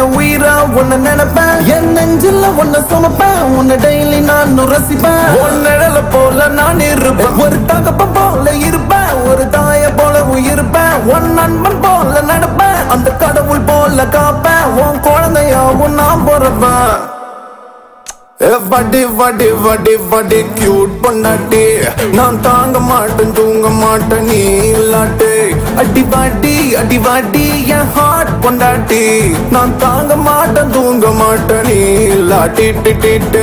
என் உயிரா உன்னை நினைப்பேன் என் நெஞ்சில உன்னை சுமப்பேன் உன்னை டெய்லி நான் ரசிப்பேன் உன் நிழல போல நான் இருப்பேன் ஒரு தகப்பன் போல இருப்பேன் ஒரு தாய போல இருப்பேன் உன் நண்பன் போல நடப்பேன் அந்த கடவுள் போல காப்பேன் உன் குழந்தையாவும் நான் பிறப்பேன் ஏ, வடி வடி வடி வடி கியூட் பொண்டாட்டி நான் தாங்க மாட்டேன் தூங்க மாட்டேன் நீ இல்லாட்டி அடி வாடி அடி வாடி என் ஹார்ட் பொண்டாட்டி நான் தாங்க மாட்டேன் தூங்க மாட்டேன் நீ இல்லாட்டி டி, டி, டி.